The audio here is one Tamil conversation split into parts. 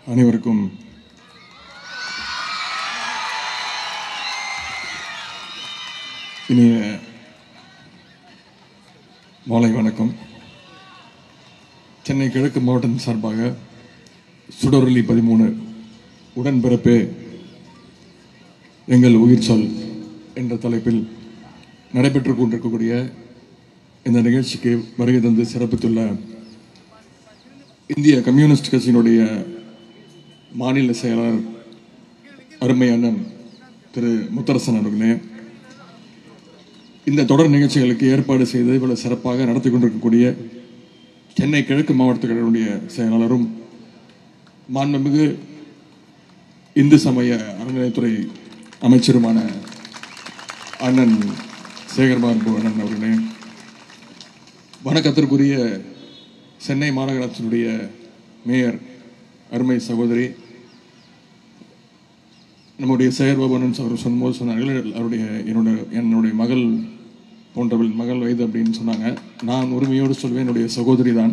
அனைவருக்கும் இனிய மாலை வணக்கம் சென்னை கிழக்கு மாவட்டம் சார்பாக சுடரொலி பதிமூணு உடன்பிறப்பே எங்கள் உயிர் சொல் என்ற தலைப்பில் நடைபெற்றுக் கொண்டிருக்கக்கூடிய இந்த நிகழ்ச்சிக்கு வருகை தந்து சிறப்பித்துள்ள இந்திய கம்யூனிஸ்ட் கட்சியினுடைய மாநில செயலாளர் அருமை அண்ணன் திரு முத்தரசன் அவர்களே இந்த தொடர் நிகழ்ச்சிகளுக்கு ஏற்பாடு செய்து இவ்வளவு சிறப்பாக நடத்தி கொண்டிருக்கக்கூடிய சென்னை கிழக்கு மாவட்டத்தினுடைய செயலாளரும் மாண்புமிகு இந்து சமய அறநிலையத்துறை அமைச்சருமான அண்ணன் சேகர்பாபு அண்ணன் அவர்களே வணக்கத்திற்குரிய சென்னை மாநகராட்சியினுடைய மேயர் அருமை சகோதரி நம்முடைய செயற்பவன் அவர் சொன்னபோது சொன்னார்கள் அவருடைய என்னோட என்னுடைய மகள் போன்றவள் மகள் வயது அப்படின்னு சொன்னாங்க நான் உரிமையோடு சொல்வேன் என்னுடைய சகோதரி தான்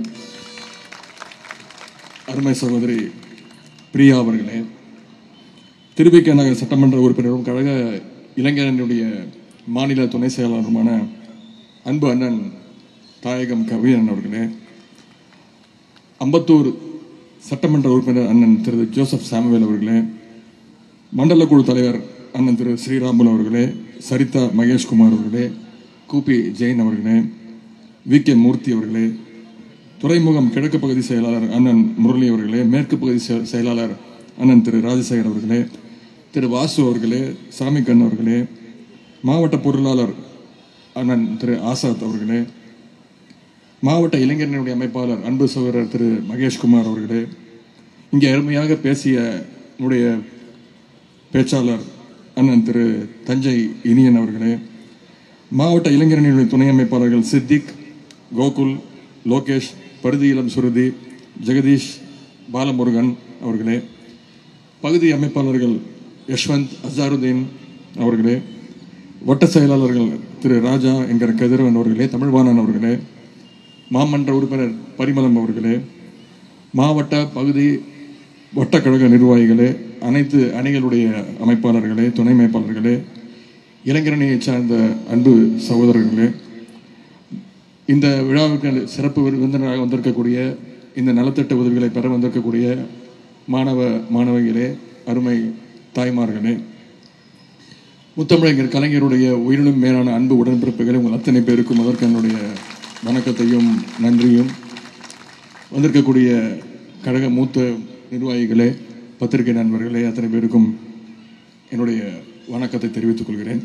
அருமை சகோதரி பிரியா அவர்களே திருவிக நகர் சட்டமன்ற உறுப்பினரும் கழக இளைஞரனுடைய மாநில துணை செயலாளருமான அன்பு அண்ணன் தாயகம் கவியன் அவர்களே அம்பத்தூர் சட்டமன்ற உறுப்பினர் அண்ணன் திரு ஜோசப் சாமுவேல் அவர்களே மண்டல குழு தலைவர் அண்ணன் திரு ஸ்ரீராமுல் அவர்களே சரிதா மகேஷ்குமார் அவர்களே கூபி ஜெயின் அவர்களே வி கே மூர்த்தி அவர்களே துறைமுகம் கிழக்கு பகுதி செயலாளர் அண்ணன் முரளி அவர்களே மேற்கு பகுதி செய- செயலாளர் அண்ணன் திரு ராஜசேகர் அவர்களே திரு வாசு அவர்களே சாமிக்கண் அவர்களே மாவட்ட பொருளாளர் அண்ணன் திரு ஆசாத் அவர்களே மாவட்ட இளைஞர்களுடைய அமைப்பாளர் அன்பு சகோதரர் திரு மகேஷ்குமார் அவர்களே இங்கே அருமையாக பேசிய நம்முடைய பேச்சாளர் அண்ணன் திரு தஞ்சை இனியன் அவர்களே மாவட்ட இளைஞரணியுடைய துணை அமைப்பாளர்கள் சித்திக் கோகுல் லோகேஷ் பருதி இளம் சுருதி ஜெகதீஷ் பாலமுருகன் அவர்களே பகுதி அமைப்பாளர்கள் யஷ்வந்த் அசாருதீன் அவர்களே வட்ட செயலாளர்கள் திரு ராஜா என்கிற கதிரவன் அவர்களே தமிழ்வாணன் அவர்களே மாமன்ற உறுப்பினர் பரிமளம் அவர்களே மாவட்ட பகுதி வட்டக்கழக நிர்வாகிகளே அனைத்து அணிகளுடைய அமைப்பாளர்களே துணை அமைப்பாளர்களே இளைஞரணியை சார்ந்த அன்பு சகோதரர்களே இந்த விழாவுக்கு சிறப்பு விருந்தினராக வந்திருக்கக்கூடிய இந்த நலத்திட்ட உதவிகளை பெற வந்திருக்கக்கூடிய மாணவ மாணவிகளே அருமை தாய்மார்களே முத்தமிழர் கலைஞருடைய உயிரினும் மேலான அன்பு உடன்பிறப்புகளை உங்கள் அத்தனை பேருக்கும் அதற்கு என்னுடைய வணக்கத்தையும் நன்றியும் வந்திருக்கக்கூடிய கழக மூத்த நிர்வாகிகளே பத்திரிகை நண்பர்களே அத்தனை பேருக்கும் என்னுடைய வணக்கத்தை தெரிவித்துக் கொள்கிறேன்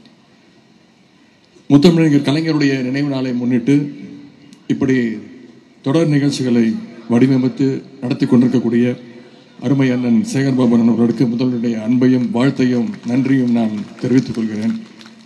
முத்தமிழர் கலைஞருடைய நினைவு நாளை முன்னிட்டு இப்படி தொடர் நிகழ்ச்சிகளை வடிவமைத்து நடத்தி கொண்டிருக்கக்கூடிய அருமை அண்ணன் சேகர்பாபு அண்ணன் அவர்களுக்கு முதல்வருடைய அன்பையும் வாழ்த்தையும் நன்றியும் நான் தெரிவித்துக் கொள்கிறேன்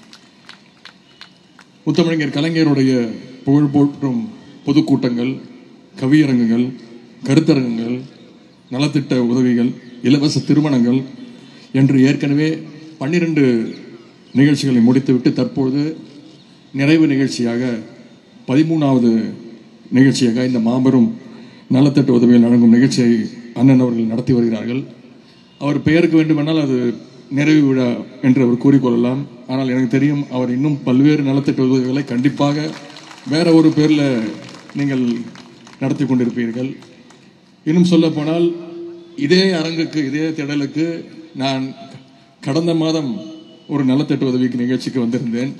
முத்தமிழர் கலைஞருடைய புகழ் போற்றும் பொதுக்கூட்டங்கள் கவியரங்குகள் கருத்தரங்குகள் நலத்திட்ட உதவிகள் இலவச திருமணங்கள் என்று ஏற்கனவே பன்னிரண்டு நிகழ்ச்சிகளை முடித்துவிட்டு தற்பொழுது நிறைவு நிகழ்ச்சியாக பதிமூணாவது நிகழ்ச்சியாக இந்த மாபெரும் நலத்திட்ட உதவிகள் வழங்கும் நிகழ்ச்சியை அண்ணன் அவர்கள் நடத்தி வருகிறார்கள் அவர் பெயருக்கு வேண்டுமென்றால் அது நிறைவு விழா என்று அவர் கூறிக்கொள்ளலாம் ஆனால் எனக்கு தெரியும் அவர் இன்னும் பல்வேறு நலத்திட்ட உதவிகளை கண்டிப்பாக வேற ஒரு பேரில் நீங்கள் நடத்தி கொண்டிருப்பீர்கள் இன்னும் சொல்ல போனால் இதே அரங்குக்கு இதே திடலுக்கு நான் கடந்த மாதம் ஒரு நலத்திட்ட உதவிக்கு நிகழ்ச்சிக்கு வந்திருந்தேன்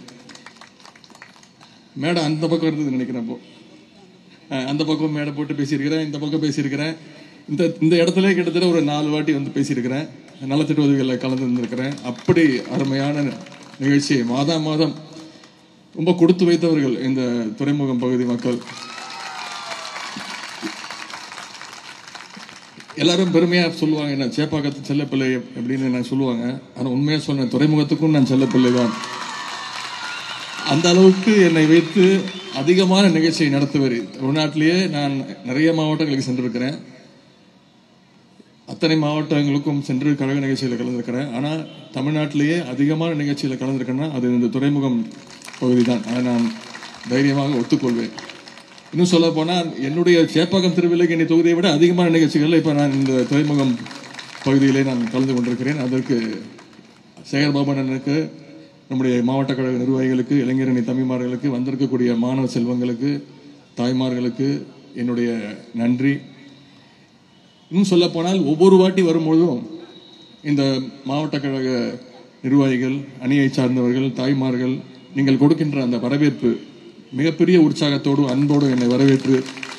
மேடம் அந்த பக்கம் இருந்தது நினைக்கிறேன் அப்போ அஹ் அந்த பக்கம் மேடை போட்டு பேசியிருக்கிறேன் இந்த பக்கம் பேசியிருக்கிறேன் இந்த இந்த இடத்துல கிட்டத்தட்ட ஒரு நாலு வாட்டி வந்து பேசியிருக்கிறேன் நலத்திட்ட உதவிகளில் கலந்து இருந்திருக்கிறேன் அப்படி அருமையான நிகழ்ச்சியை மாதா மாதம் ரொம்ப கொடுத்து வைத்தவர்கள் இந்த துறைமுகம் பகுதி மக்கள் எல்லாரும் பெருமையா சொல்லுவாங்க என்ன சேப்பாக்கத்து செல்லப்பிள்ளை அப்படின்னு நான் சொல்லுவாங்க ஆனா உண்மையா சொன்னேன் துறைமுகத்துக்கும் நான் செல்லப்பிள்ளை தான் அந்த அளவுக்கு என்னை வைத்து அதிகமான நிகழ்ச்சியை நடத்துவார் தமிழ்நாட்டிலேயே நான் நிறைய மாவட்டங்களுக்கு சென்றிருக்கிறேன் அத்தனை மாவட்டங்களுக்கும் சென்று கழக நிகழ்ச்சியில் கலந்துருக்கிறேன் ஆனால் தமிழ்நாட்டிலேயே அதிகமான நிகழ்ச்சியில் கலந்துருக்கேன்னா அது இந்த துறைமுகம் பகுதி தான் அதை நான் தைரியமாக ஒத்துக்கொள்வேன் இன்னும் சொல்ல போனால் என்னுடைய சேப்பாக்கம் திருவில்லைக்கணி தொகுதியை விட அதிகமான நிகழ்ச்சிகளில் இப்போ நான் இந்த துறைமுகம் பகுதியிலே நான் கலந்து கொண்டிருக்கிறேன் அதற்கு சேகர் பாபண்ணனுக்கு நம்முடைய மாவட்ட கழக நிர்வாகிகளுக்கு இளைஞரணி தம்பிமார்களுக்கு வந்திருக்கக்கூடிய மாணவ செல்வங்களுக்கு தாய்மார்களுக்கு என்னுடைய நன்றி இன்னும் சொல்ல போனால் ஒவ்வொரு வாட்டி வரும்பொழுதும் இந்த மாவட்ட கழக நிர்வாகிகள் அணியை சார்ந்தவர்கள் தாய்மார்கள் நீங்கள் கொடுக்கின்ற அந்த வரவேற்பு மிகப்பெரிய உற்சாகத்தோடு அன்போடு என்னை வரவேற்று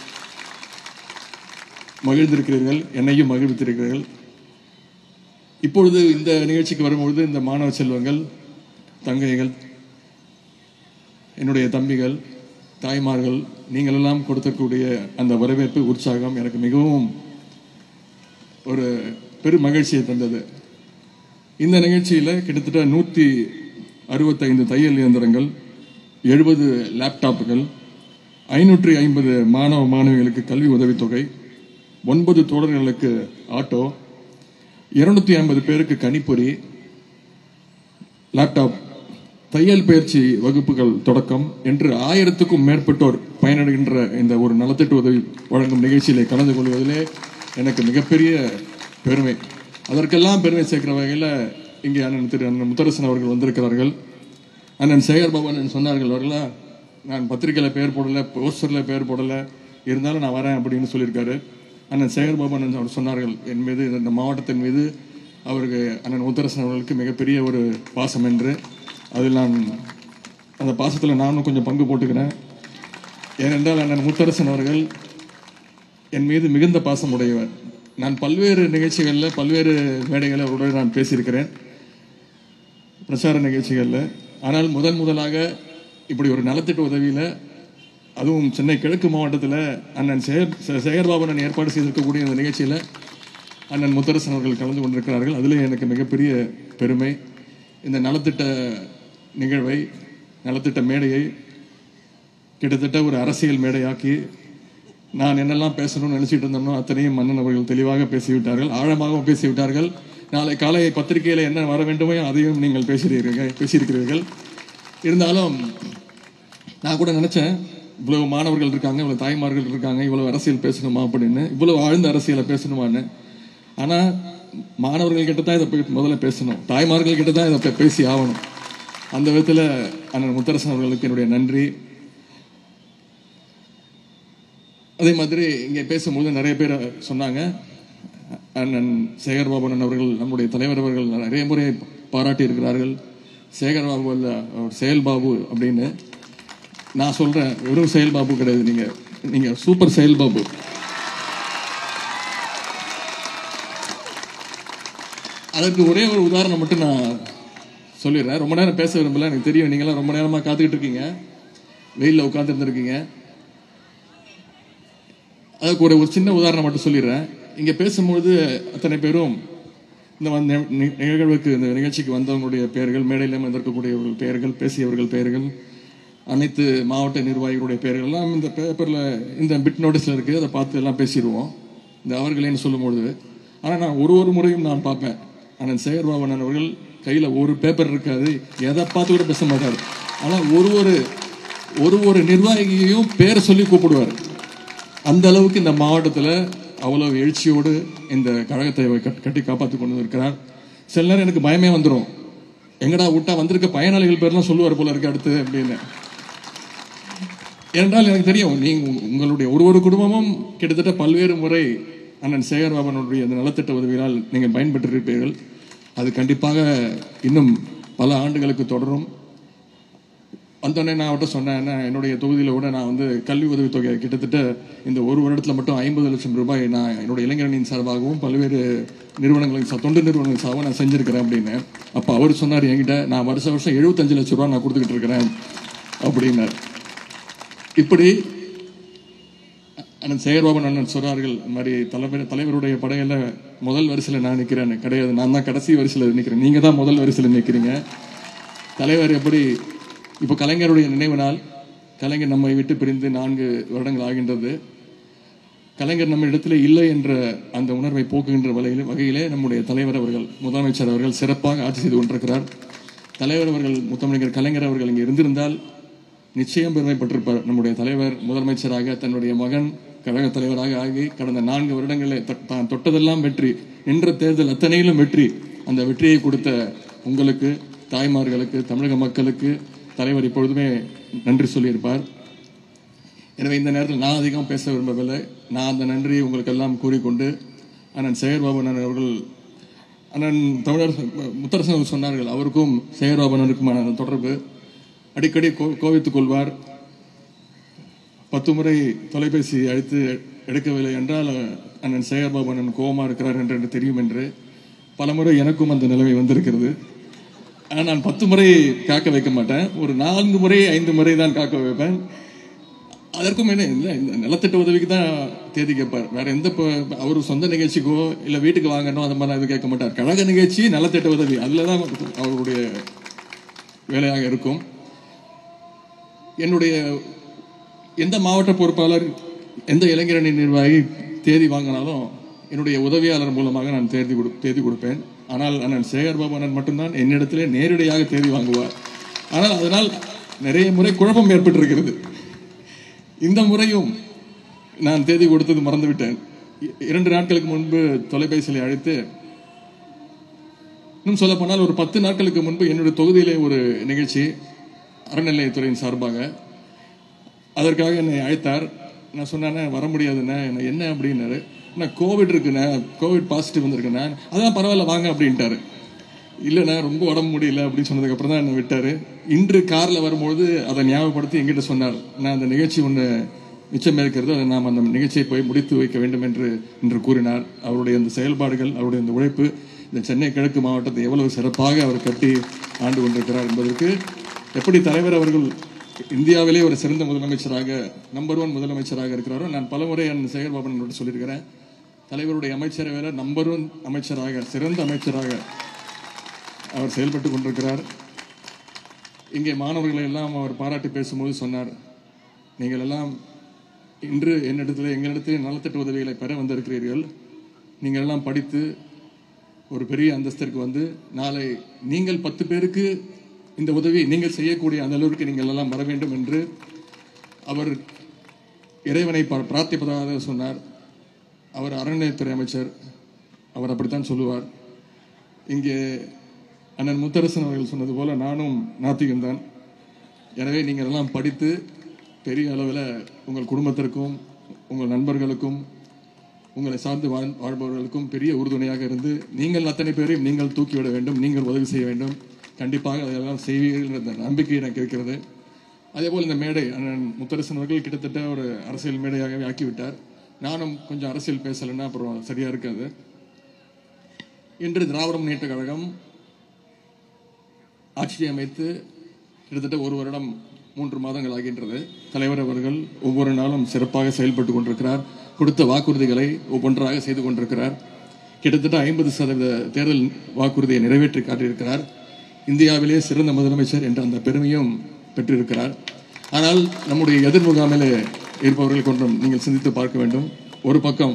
மகிழ்ந்திருக்கிறீர்கள் என்னையும் மகிழ்வித்திருக்கிறீர்கள் இப்பொழுது இந்த நிகழ்ச்சிக்கு வரும்பொழுது இந்த மாணவ செல்வங்கள் தங்கைகள் என்னுடைய தம்பிகள் தாய்மார்கள் நீங்கள் எல்லாம் கொடுத்தக்கூடிய அந்த வரவேற்பு உற்சாகம் எனக்கு மிகவும் ஒரு பெரும் மகிழ்ச்சியை தந்தது இந்த நிகழ்ச்சியில் கிட்டத்தட்ட நூற்றி அறுபத்தைந்து தையல் இயந்திரங்கள் எழுபது லேப்டாப்புகள் ஐநூற்றி ஐம்பது மாணவ மாணவிகளுக்கு கல்வி உதவித்தொகை ஒன்பது தோழர்களுக்கு ஆட்டோ இருநூத்தி ஐம்பது பேருக்கு கணிப்பொறி லேப்டாப் தையல் பயிற்சி வகுப்புகள் தொடக்கம் என்று ஆயிரத்துக்கும் மேற்பட்டோர் பயனடைகின்ற இந்த ஒரு நலத்திட்ட உதவி வழங்கும் நிகழ்ச்சியிலே கலந்து கொள்வதிலே எனக்கு மிகப்பெரிய பெருமை அதற்கெல்லாம் பெருமை சேர்க்கிற வகையில் இங்கே அண்ணன் திரு அண்ணன் முத்தரசன் அவர்கள் வந்திருக்கிறார்கள் அண்ணன் சேகர் பாபு அண்ணன் சொன்னார்கள் அவர்களா நான் பத்திரிக்கையில் பெயர் போடலை போஸ்டரில் பெயர் போடலை இருந்தாலும் நான் வரேன் அப்படின்னு சொல்லியிருக்காரு அண்ணன் சேகர் பாபு அண்ணன் அவர் சொன்னார்கள் என் மீது இந்த மாவட்டத்தின் மீது அவருக்கு அண்ணன் முத்தரசன் அவர்களுக்கு மிகப்பெரிய ஒரு பாசம் என்று அதில் நான் அந்த பாசத்தில் நானும் கொஞ்சம் பங்கு போட்டுக்கிறேன் ஏனென்றால் அண்ணன் முத்தரசன் அவர்கள் என் மீது மிகுந்த பாசம் உடையவர் நான் பல்வேறு நிகழ்ச்சிகளில் பல்வேறு மேடைகளில் அவருடன் நான் பேசியிருக்கிறேன் பிரச்சார நிகழ்ச்சிகளில் ஆனால் முதன் முதலாக இப்படி ஒரு நலத்திட்ட உதவியில் அதுவும் சென்னை கிழக்கு மாவட்டத்தில் அண்ணன் சேகர் சே- சேகர்பாபு அண்ணன் ஏற்பாடு செய்திருக்கக்கூடிய இந்த நிகழ்ச்சியில் அண்ணன் முத்தரசன் அவர்கள் கலந்து கொண்டிருக்கிறார்கள் அதிலே எனக்கு மிகப்பெரிய பெருமை இந்த நலத்திட்ட நிகழ்வை நலத்திட்ட மேடையை கிட்டத்தட்ட ஒரு அரசியல் மேடையாக்கி நான் என்னெல்லாம் பேசணும்னு நினைச்சிட்டு இருந்தோம்னோ அத்தனையும் மன்னன் அவர்கள் தெளிவாக பேசிவிட்டார்கள் ஆழமாகவும் பேசிவிட்டார்கள் நாளை காலை பத்திரிகையில் என்ன வர வேண்டுமோ அதையும் நீங்கள் பேசியிருக்கிறீர்கள் பேசியிருக்கிறீர்கள் இருந்தாலும் நான் கூட நினைச்சேன் இவ்வளவு மாணவர்கள் இருக்காங்க இவ்வளவு தாய்மார்கள் இருக்காங்க இவ்வளவு அரசியல் பேசணுமா அப்படின்னு இவ்வளவு ஆழ்ந்த அரசியலை பேசணுமான்னு ஆனா மாணவர்கள் கிட்ட தான் இதை போய் முதல்ல பேசணும் தாய்மார்கள் கிட்ட தான் இதை போய் பேசி ஆகணும் அந்த விதத்துல அண்ணன் முத்தரசன் அவர்களுக்கு என்னுடைய நன்றி அதே மாதிரி இங்கே பேசும்போது நிறைய பேர் சொன்னாங்க அண்ணன் சேகர் பாபு அண்ணன் அவர்கள் நம்முடைய தலைவர் அவர்கள் நிறைய முறை பாராட்டி இருக்கிறார்கள் சேகர் பாபு அல்ல அவர் செயல் பாபு அப்படின்னு நான் சொல்றேன் வெறும் செயல் பாபு கிடையாது நீங்க நீங்க சூப்பர் செயல் பாபு அதற்கு ஒரே ஒரு உதாரணம் மட்டும் நான் சொல்லிடுறேன் ரொம்ப நேரம் பேச விரும்பல எனக்கு தெரியும் நீங்களாம் ரொம்ப நேரமா காத்துக்கிட்டு இருக்கீங்க வெயில்ல உட்கார்ந்து இருந்திருக்கீங்க அதுக்கு ஒரு ஒரு சின்ன உதாரணம் மட்டும் சொல்லிடுறேன் இங்க பேசும்பொழுது அத்தனை பேரும் இந்த வந்த நி- நிகழ்வுக்கு இந்த நிகழ்ச்சிக்கு வந்தவங்களுடைய பெயர்கள் மேடையில் வந்திருக்கக்கூடியவர்கள் பெயர்கள் பேசியவர்கள் பெயர்கள் அனைத்து மாவட்ட நிர்வாகிகளுடைய பெயர்கள் எல்லாம் இந்த பேப்பர்ல இந்த பிட் நோட்டீஸ்ல இருக்கு அதை பார்த்து எல்லாம் பேசிடுவோம் இந்த அவர்களேன்னு சொல்லும்பொழுது ஆனா நான் ஒரு ஒரு முறையும் நான் பார்ப்பேன் அண்ணன் சேகர்பாபு அண்ணன் அவர்கள் கையில ஒரு பேப்பர் இருக்காது எதை பார்த்து கூட பேச மாட்டார் ஆனா ஒரு ஒரு ஒரு ஒரு நிர்வாகியையும் பேரை சொல்லி கூப்பிடுவார் அந்த அளவுக்கு இந்த மாவட்டத்தில் அவ்வளவு எழுச்சியோடு இந்த கழகத்தை அவர் கட்- கட்டி காப்பாற்றி கொண்டு இருக்கிறார் சில நேரம் எனக்கு பயமே வந்துடும் எங்கடா விட்டா வந்திருக்க பயனாளிகள் பேர்லாம் சொல்லுவார் போல இருக்கு அடுத்து அப்படின்னு ஏனென்றால் எனக்கு தெரியும் நீங்க உங்க- உங்களுடைய ஒரு ஒரு குடும்பமும் கிட்டத்தட்ட பல்வேறு முறை அண்ணன் சேகர்பாபனுடைய அந்த நலத்திட்ட உதவியால் நீங்கள் பயன்பெற்றிருப்பீர்கள் அது கண்டிப்பாக இன்னும் பல ஆண்டுகளுக்கு தொடரும் வந்தோடனே நான் அவர்கிட்ட சொன்னேன் என்ன, என்னுடைய தொகுதியில் கூட நான் வந்து கல்வி உதவித்தொகை கிட்டத்தட்ட இந்த ஒரு வருடத்தில் மட்டும் ஐம்பது லட்சம் ரூபாய் நான் என்னுடைய இளைஞரணியின் சார்பாகவும் பல்வேறு நிறுவனங்களின் சா- தொண்டு நிறுவனங்கள் சார்பாக நான் செஞ்சிருக்கிறேன் அப்படின்னு அப்போ அவர் சொன்னார் என்கிட்ட நான் வருஷ வருஷம் எழுபத்தஞ்சு லட்சம் ரூபாய் நான் கொடுத்துக்கிட்டு இருக்கிறேன் அப்படின்னார் இப்படி அண்ணன் சேகர்பாபு அண்ணன் சொன்னார்கள் இந்த மாதிரி தலைவர் தலைவருடைய படையில முதல் வரிசையில் நான் நிற்கிறேன் கிடையாது நான் தான் கடைசி வரிசையில் நிற்கிறேன் நீங்க தான் முதல் வரிசையில் நிற்கிறீங்க தலைவர் எப்படி இப்போ கலைஞருடைய நினைவு நாள் கலைஞர் நம்மை விட்டு பிரிந்து நான்கு வருடங்கள் ஆகின்றது கலைஞர் நம்ம இடத்துல இல்லை என்ற அந்த உணர்வை போக்குகின்ற வகையிலே வகையிலே நம்முடைய தலைவர் அவர்கள் முதலமைச்சர் அவர்கள் சிறப்பாக ஆட்சி செய்து கொண்டிருக்கிறார் தலைவர் அவர்கள் முத்தமிழர் கலைஞர் அவர்கள் இங்கே இருந்திருந்தால் நிச்சயம் பெருமைப்பட்டிருப்பார் நம்முடைய தலைவர் முதலமைச்சராக தன்னுடைய மகன் கழக தலைவராக ஆகி கடந்த நான்கு வருடங்களில் த- தான் தொட்டதெல்லாம் வெற்றி நின்ற தேர்தல் அத்தனையிலும் வெற்றி அந்த வெற்றியை கொடுத்த உங்களுக்கு தாய்மார்களுக்கு தமிழக மக்களுக்கு தலைவர் இப்பொழுதுமே நன்றி சொல்லியிருப்பார் எனவே இந்த நேரத்தில் நான் அதிகம் பேச விரும்பவில்லை நான் அந்த நன்றியை உங்களுக்கெல்லாம் கூறிக்கொண்டு அண்ணன் சேகர்பாபு அண்ணன் அவர்கள் அண்ணன் தமிழர் முத்தரசன் அவர்கள் சொன்னார்கள் அவருக்கும் சேகர்பாபு அண்ணனுக்குமான அந்த தொடர்பு அடிக்கடி கோ கோவித்துக் கொள்வார் பத்து முறை தொலைபேசி அழைத்து எடுக்கவில்லை என்றால் அண்ணன் சேகர்பாபு அண்ணன் கோபமா இருக்கிறார் என்று எனக்கு தெரியும் என்று பலமுறை எனக்கும் அந்த நிலைமை வந்திருக்கிறது ஆனால் நான் பத்து முறை காக்க வைக்க மாட்டேன் ஒரு நான்கு முறை ஐந்து முறை தான் காக்க வைப்பேன் அதற்கும் என்ன இல்லை இந்த நிலத்திட்ட உதவிக்கு தான் தேதி கேட்பார் வேற எந்த இப்போ அவர் சொந்த நிகழ்ச்சிக்கோ இல்லை வீட்டுக்கு வாங்கணும் அந்த மாதிரிலாம் எதுவும் கேட்க மாட்டார் கழக நிகழ்ச்சி நலத்திட்ட உதவி அதில் தான் அவருடைய வேலையாக இருக்கும் என்னுடைய எந்த மாவட்ட பொறுப்பாளர் எந்த இளைஞரணி நிர்வாகி தேதி வாங்கினாலும் என்னுடைய உதவியாளர் மூலமாக நான் தேதி கொடு தேதி கொடுப்பேன் ஆனால் அண்ணன் சேகர் பாபு அண்ணன் மட்டும்தான் என்னிடத்திலே நேரடியாக தேதி வாங்குவார் ஆனால் அதனால் நிறைய முறை குழப்பம் ஏற்பட்டிருக்கிறது இந்த முறையும் நான் தேதி கொடுத்தது மறந்துவிட்டேன் இ- இரண்டு நாட்களுக்கு முன்பு தொலைபேசியில் அழைத்து இன்னும் சொல்ல போனால் ஒரு பத்து நாட்களுக்கு முன்பு என்னுடைய தொகுதியிலே ஒரு நிகழ்ச்சி அறநிலையத்துறையின் சார்பாக அதற்காக என்னை அழைத்தார் நான் சொன்னேண்ணே வர முடியாதுண்ணே என்ன என்ன அப்படின்னாரு நான் கோவிட் இருக்குண்ணே கோவிட் பாசிட்டிவ் வந்திருக்குண்ணே அதான் பரவாயில்ல வாங்க அப்படின்ட்டாரு இல்லைண்ணே ரொம்ப உடம்பு முடியல அப்படின்னு சொன்னதுக்கு அப்புறம் தான் என்னை விட்டாரு இன்று கார்ல வரும்பொழுது அதை ஞாபகப்படுத்தி எங்கிட்ட சொன்னார் நான் அந்த நிகழ்ச்சி ஒன்று மிச்சம் இருக்கிறது அதை நாம் அந்த நிகழ்ச்சியை போய் முடித்து வைக்க வேண்டும் என்று இன்று கூறினார் அவருடைய அந்த செயல்பாடுகள் அவருடைய அந்த உழைப்பு இந்த சென்னை கிழக்கு மாவட்டத்தை எவ்வளவு சிறப்பாக அவர் கட்டி ஆண்டு கொண்டிருக்கிறார் என்பதற்கு எப்படி தலைவர் அவர்கள் இந்தியாவிலே ஒரு சிறந்த முதலமைச்சராக நம்பர் ஒன் முதலமைச்சராக இருக்கிறாரோ நான் பலமுறை அண்ணன் சேகர்பாபன் அவர்கள்ட்ட சொல்லியிருக்கிறேன் தலைவருடைய அமைச்சரவையில் நம்பர் ஒன் அமைச்சராக சிறந்த அமைச்சராக அவர் செயல்பட்டு கொண்டிருக்கிறார் இங்கே மாணவர்களை எல்லாம் அவர் பாராட்டி பேசும்போது சொன்னார் நீங்கள் எல்லாம் இன்று என்னிடத்தில் எங்களிடத்தில் நலத்திட்ட உதவிகளை பெற வந்திருக்கிறீர்கள் நீங்கள் எல்லாம் படித்து ஒரு பெரிய அந்தஸ்திற்கு வந்து நாளை நீங்கள் பத்து பேருக்கு இந்த உதவி நீங்கள் செய்யக்கூடிய அந்த அளவிற்கு நீங்கள் எல்லாம் வர வேண்டும் என்று அவர் இறைவனை பா- பிரார்த்திப்பதாக சொன்னார் அவர் அறநிலையத்துறை அமைச்சர் அவர் அப்படித்தான் சொல்லுவார் இங்கே அண்ணன் முத்தரசன் அவர்கள் சொன்னது போல நானும் நாத்திகன்தான் எனவே நீங்கள் எல்லாம் படித்து பெரிய அளவில் உங்கள் குடும்பத்திற்கும் உங்கள் நண்பர்களுக்கும் உங்களை சார்ந்து வாழ் வாழ்பவர்களுக்கும் பெரிய உறுதுணையாக இருந்து நீங்கள் அத்தனை பேரையும் நீங்கள் தூக்கிவிட வேண்டும் நீங்கள் உதவி செய்ய வேண்டும் கண்டிப்பாக அதெல்லாம் செய்வீர்கள் என்ற நம்பிக்கை எனக்கு இருக்கிறது அதேபோல் இந்த மேடை அண்ணன் முத்தரசன் அவர்கள் கிட்டத்தட்ட ஒரு அரசியல் மேடையாகவே ஆக்கிவிட்டார் நானும் கொஞ்சம் அரசியல் பேசலைன்னா அப்புறம் சரியா இருக்காது இன்று திராவிட முன்னேற்ற கழகம் ஆட்சி அமைத்து கிட்டத்தட்ட ஒரு வருடம் மூன்று மாதங்கள் ஆகின்றது தலைவர் அவர்கள் ஒவ்வொரு நாளும் சிறப்பாக செயல்பட்டு கொண்டிருக்கிறார் கொடுத்த வாக்குறுதிகளை ஒவ்வொன்றாக செய்து கொண்டிருக்கிறார் கிட்டத்தட்ட ஐம்பது சதவீத தேர்தல் வாக்குறுதியை நிறைவேற்றி காட்டியிருக்கிறார் இந்தியாவிலே சிறந்த முதலமைச்சர் என்ற அந்த பெருமையும் பெற்றிருக்கிறார் ஆனால் நம்முடைய எதிர் முகாமிலே இருப்பவர்கள் கொண்டும் நீங்கள் சிந்தித்து பார்க்க வேண்டும் ஒரு பக்கம்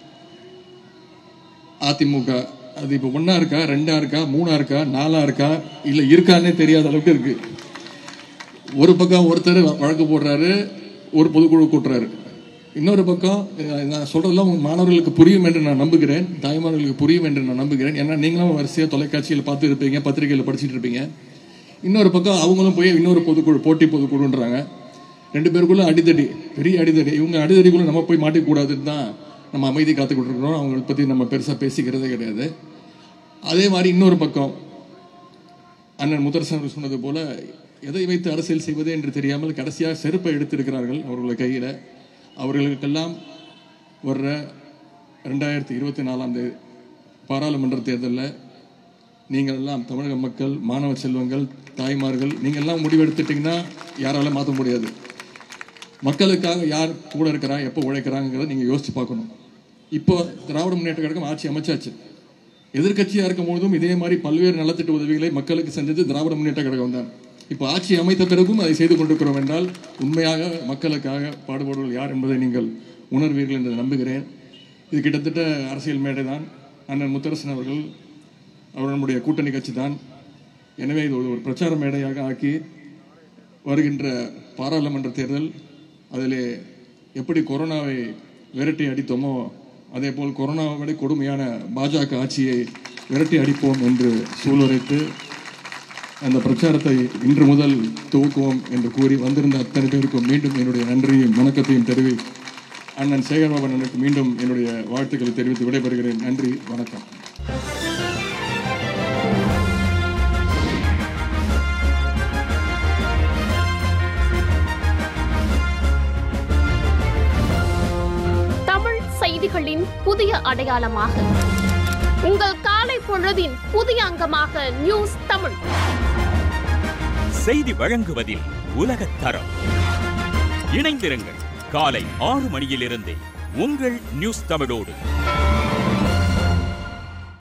அதிமுக அது இப்போ ஒண்ணா இருக்கா ரெண்டா இருக்கா மூணா இருக்கா நாலா இருக்கா இல்ல இருக்கான்னே தெரியாத அளவுக்கு இருக்கு ஒரு பக்கம் ஒருத்தர் வ- வழக்கு போடுறாரு ஒரு பொதுக்குழு கூட்டுறாரு இன்னொரு பக்கம் அஹ், நான் சொல்றதெல்லாம் உங்க மாணவர்களுக்கு புரியும் என்று நான் நம்புகிறேன் தாய்மார்களுக்கு புரியும் என்று நான் நம்புகிறேன் ஏன்னா நீங்களும் வரிசையா தொலைக்காட்சியில் பார்த்து இருப்பீங்க பத்திரிகையில் படிச்சிட்டு இருப்பீங்க இன்னொரு பக்கம் அவங்களும் போய் இன்னொரு பொதுக்குழு போட்டி பொதுக்குழுன்றாங்க ரெண்டு பேருக்குள்ள அடிதடி பெரிய அடிதடி இவங்க அடிதடிக்குள்ள நம்ம போய் மாட்டிக்கூடாதுன்னு தான் நம்ம அமைதி காத்துக்கிட்டு இருக்கிறோம் அவங்களை பத்தி நம்ம பெருசா பேசிக்கிறதே கிடையாது அதே மாதிரி இன்னொரு பக்கம் அண்ணன் முத்தரசன் அவர்கள் சொன்னது போல எதை வைத்து அரசியல் செய்வது என்று தெரியாமல் கடைசியாக செருப்பை எடுத்திருக்கிறார்கள் அவர்கள் கையில அவர்களுக்கெல்லாம் வர்ற ரெண்டாயிரத்தி இருபத்தி நாலாம் தேதி பாராளுமன்ற தேர்தலில் நீங்கள் எல்லாம் தமிழக மக்கள் மாணவ செல்வங்கள் தாய்மார்கள் நீங்கள் எல்லாம் முடிவெடுத்துட்டீங்கன்னா யாரால மாற்ற முடியாது மக்களுக்காக யார் கூட இருக்கிறா எப்போ உழைக்கிறாங்கிறத நீங்க யோசிச்சு பார்க்கணும் இப்போ திராவிட முன்னேற்ற கழகம் ஆட்சி அமைச்சாச்சு எதிர்க்கட்சியா இருக்கும் பொழுதும் இதே மாதிரி பல்வேறு நலத்திட்ட உதவிகளை மக்களுக்கு செஞ்சது திராவிட முன்னேற்ற கழகம் தான் இப்போ ஆட்சி அமைத்த பிறகும் அதை செய்து கொண்டிருக்கிறோம் என்றால் உண்மையாக மக்களுக்காக பாடுபடுவர்கள் யார் என்பதை நீங்கள் உணர்வீர்கள் என்று நம்புகிறேன் இது கிட்டத்தட்ட அரசியல் மேடை தான் அண்ணன் முத்தரசன் அவர்கள் அவர் நம்முடைய கூட்டணி கட்சி தான் எனவே இது ஒரு ஒரு பிரச்சார மேடையாக ஆக்கி வருகின்ற பாராளுமன்ற தேர்தல் அதிலே எப்படி கொரோனாவை விரட்டி அடித்தோமோ அதே போல் கொரோனாவை விட கொடுமையான பாஜக ஆட்சியை விரட்டி அடிப்போம் என்று சூளுரைத்து அந்த பிரச்சாரத்தை இன்று முதல் துவக்குவோம் என்று கூறி வந்திருந்த அத்தனை பேருக்கும் மீண்டும் என்னுடைய நன்றியும் வணக்கத்தையும் தெரிவி அண்ணன் சேகர்பாபு அண்ணனுக்கு மீண்டும் என்னுடைய வாழ்த்துக்களை தெரிவித்து விடைபெறுகிறேன் நன்றி வணக்கம் தமிழ் செய்திகளின் புதிய அடையாளமாக உங்கள் காலை பொழுதின் புதிய அங்கமாக நியூஸ் தமிழ் செய்தி வழங்குவதில் உலகத் தரம் இணைந்திருங்கள் காலை ஆறு மணியிலிருந்தே உங்கள் நியூஸ் தமிழோடு